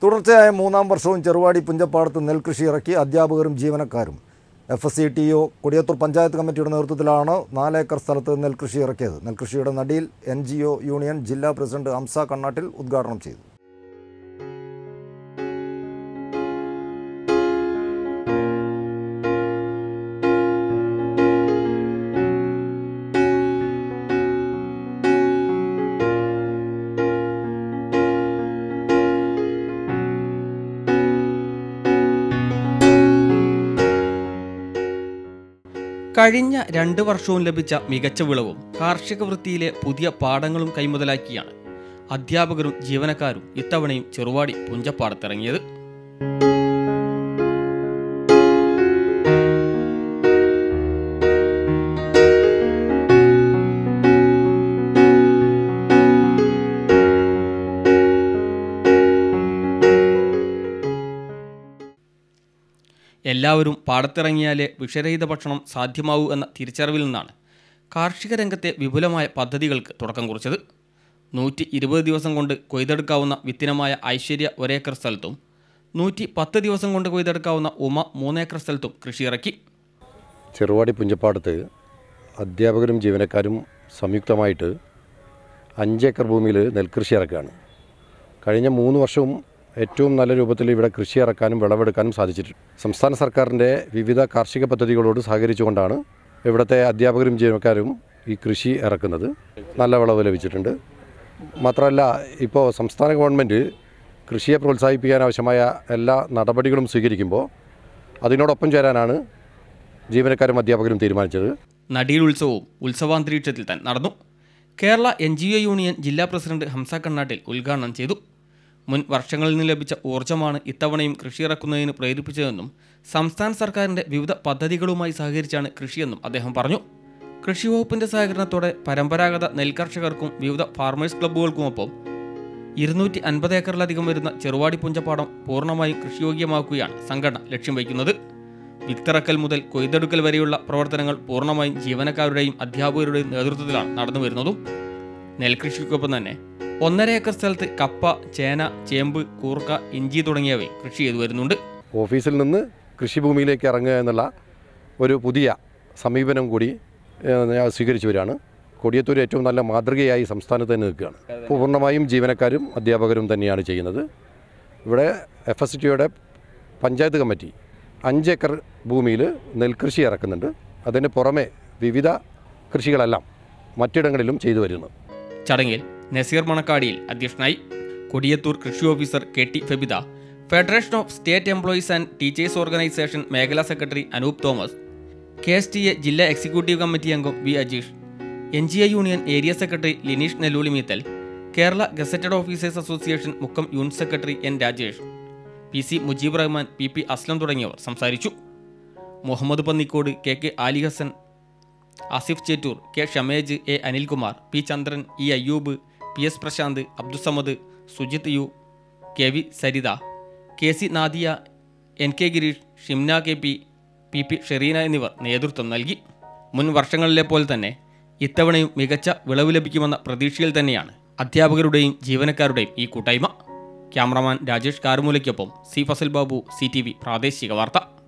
തുടർച്ചയായ മൂന്നാം വർഷവും ചെറുവാടി പുഞ്ചപ്പാടത്ത് നെൽകൃഷി ഇറക്കി അധ്യാപകരും ജീവനക്കാരും F S C T O Kodiyathur panchayat കമ്മിറ്റിയുടെ നേതൃത്വത്തിലാണ് നാലേക്കർ സ്ഥലത്ത് നെൽകൃഷി ഇറക്കിയത് നെൽകൃഷിയുടെ നടിയിൽ എൻ ജി ഒ യൂണിയൻ ജില്ലാ പ്രസിഡന്റ് ഹംസ കണ്ണാട്ടിൽ ഉദ്ഘാടനം ചെയ്തു കഴിഞ്ഞ രണ്ട് വർഷവും ലഭിച്ച മികച്ച വിളവും കാർഷിക വൃത്തിയിലെ പുതിയ പാഠങ്ങളും കൈമുതലാക്കിയാണ് അധ്യാപകരും ജീവനക്കാരും ഇത്തവണയും ചെറുവാടി പുഞ്ചപ്പാടത്തിറങ്ങിയത് എല്ലാവരും പാടത്തിറങ്ങിയാലേ വിഷരഹിത ഭക്ഷണം സാധ്യമാവൂ എന്ന തിരിച്ചറിവിൽ നിന്നാണ് കാർഷിക രംഗത്തെ വിപുലമായ പദ്ധതികൾക്ക് തുടക്കം കുറിച്ചത് നൂറ്റി ഇരുപത് ദിവസം കൊണ്ട് കൊയ്തെടുക്കാവുന്ന വിത്തിനമായ ഐശ്വര്യ ഒരേക്കർ സ്ഥലത്തും നൂറ്റി പത്ത് ദിവസം കൊണ്ട് കൊയ്തെടുക്കാവുന്ന ഉമ മൂന്നേക്കർ സ്ഥലത്തും കൃഷി ഇറക്കി ചെറുവാടി പുഞ്ചപ്പാടത്ത് അധ്യാപകരും ജീവനക്കാരും സംയുക്തമായിട്ട് അഞ്ചേക്കർ ഭൂമിയിൽ നെൽകൃഷി ഇറക്കുകയാണ് കഴിഞ്ഞ മൂന്ന് വർഷവും ഏറ്റവും നല്ല രൂപത്തിൽ ഇവിടെ കൃഷി ഇറക്കാനും വിളവെടുക്കാനും സാധിച്ചിട്ടുണ്ട് സംസ്ഥാന സർക്കാരിൻ്റെ വിവിധ കാർഷിക പദ്ധതികളോട് സഹകരിച്ചുകൊണ്ടാണ് ഇവിടുത്തെ അധ്യാപകരും ജീവനക്കാരും ഈ കൃഷി ഇറക്കുന്നത് നല്ല വിളവ് ലഭിച്ചിട്ടുണ്ട് മാത്രമല്ല ഇപ്പോൾ സംസ്ഥാന ഗവൺമെൻറ് കൃഷിയെ പ്രോത്സാഹിപ്പിക്കാൻ ആവശ്യമായ എല്ലാ നടപടികളും സ്വീകരിക്കുമ്പോൾ അതിനോടൊപ്പം ചേരാനാണ് ജീവനക്കാരും അധ്യാപകരും തീരുമാനിച്ചത് നടീൽ ഉത്സവവും ഉത്സവാന്തരീക്ഷത്തിൽ തന്നെ നടന്നു Kerala N G O union ജില്ലാ പ്രസിഡന്റ് ഹംസ കണ്ണാട്ടിൽ ഉദ്ഘാടനം ചെയ്തു മുൻ വർഷങ്ങളിൽ നിന്ന് ലഭിച്ച ഊർജ്ജമാണ് ഇത്തവണയും കൃഷി ഇറക്കുന്നതിന് പ്രേരിപ്പിച്ചതെന്നും സംസ്ഥാന സർക്കാരിൻ്റെ വിവിധ പദ്ധതികളുമായി സഹകരിച്ചാണ് കൃഷിയെന്നും അദ്ദേഹം പറഞ്ഞു കൃഷി വകുപ്പിന്റെ സഹകരണത്തോടെ പരമ്പരാഗത നെൽകർഷകർക്കും വിവിധ ഫാർമേഴ്സ് ക്ലബ്ബുകൾക്കുമൊപ്പം ഇരുന്നൂറ്റി അൻപത് ഏക്കറിലധികം വരുന്ന ചെറുവാടി പുഞ്ചപ്പാടം പൂർണ്ണമായും കൃഷിയോഗ്യമാക്കുകയാണ് സംഘടന ലക്ഷ്യം വയ്ക്കുന്നത് വിത്തിറക്കൽ മുതൽ കൊയ്തെടുക്കൽ വരെയുള്ള പ്രവർത്തനങ്ങൾ പൂർണ്ണമായും ജീവനക്കാരുടെയും അധ്യാപകരുടെയും നേതൃത്വത്തിലാണ് നടന്നു വരുന്നതും നെൽകൃഷിക്കൊപ്പം തന്നെ ഒന്നര ഏക്കർ സ്ഥലത്ത് കപ്പ ചേന ചേമ്പ് കൂർക്ക ഇഞ്ചി തുടങ്ങിയവയും കൃഷി ചെയ്തു വരുന്നുണ്ട് ഓഫീസിൽ നിന്ന് കൃഷിഭൂമിയിലേക്ക് ഇറങ്ങുക എന്നുള്ള ഒരു പുതിയ സമീപനം കൂടി ഏഹ്, ഞാൻ സ്വീകരിച്ചു വരികയാണ് കൊടിയത്തൂർ ഏറ്റവും നല്ല മാതൃകയായി സംസ്ഥാനത്ത് തന്നെ നിൽക്കുകയാണ് പൂർണ്ണമായും ജീവനക്കാരും അധ്യാപകരും തന്നെയാണ് ചെയ്യുന്നത് ഇവിടെ എഫ് എസ് ടിയുടെ പഞ്ചായത്ത് കമ്മിറ്റി അഞ്ചേക്കർ ഭൂമിയിൽ നെൽകൃഷി ഇറക്കുന്നുണ്ട് അതിന് പുറമെ വിവിധ കൃഷികളെല്ലാം മറ്റിടങ്ങളിലും ചെയ്തു വരുന്നു ചടങ്ങിൽ നസീർ മണക്കാടിയിൽ അധ്യക്ഷനായി കൊടിയത്തൂർ കൃഷി officer K T Febitha federation of state employees and teachers organisation മേഖലാ secretary Anoop Thomas K S T A ജില്ലാ എക്സിക്യൂട്ടീവ് കമ്മിറ്റി അംഗം V Ajeesh N G A union area secretary Lineesh Nelluli Meethal Kerala gazetted officers association Mukkam unit secretary N Rajesh P C Mujeeb Rahman P P Aslam തുടങ്ങിയവർ സംസാരിച്ചു Muhammad Pannikode K K Ali Hassan Asif Chettur K Shamej A Anilkumar P Chandran E Ayyub P S Prashanth Abdussamad Sujith U K V Saritha K C Nadiya N K Gireesh Shimna K P P P Sherina എന്നിവർ നേതൃത്വം നൽകി മുൻ വർഷങ്ങളിലെ പോലെ തന്നെ ഇത്തവണയും മികച്ച വിളവ് ലഭിക്കുമെന്ന പ്രതീക്ഷയിൽ തന്നെയാണ് അധ്യാപകരുടെയും ജീവനക്കാരുടെയും ഈ കൂട്ടായ്മ ക്യാമറമാൻ രാജേഷ് കാർമൂലയ്ക്കൊപ്പം C Fazal Babu C T V പ്രാദേശിക വാർത്ത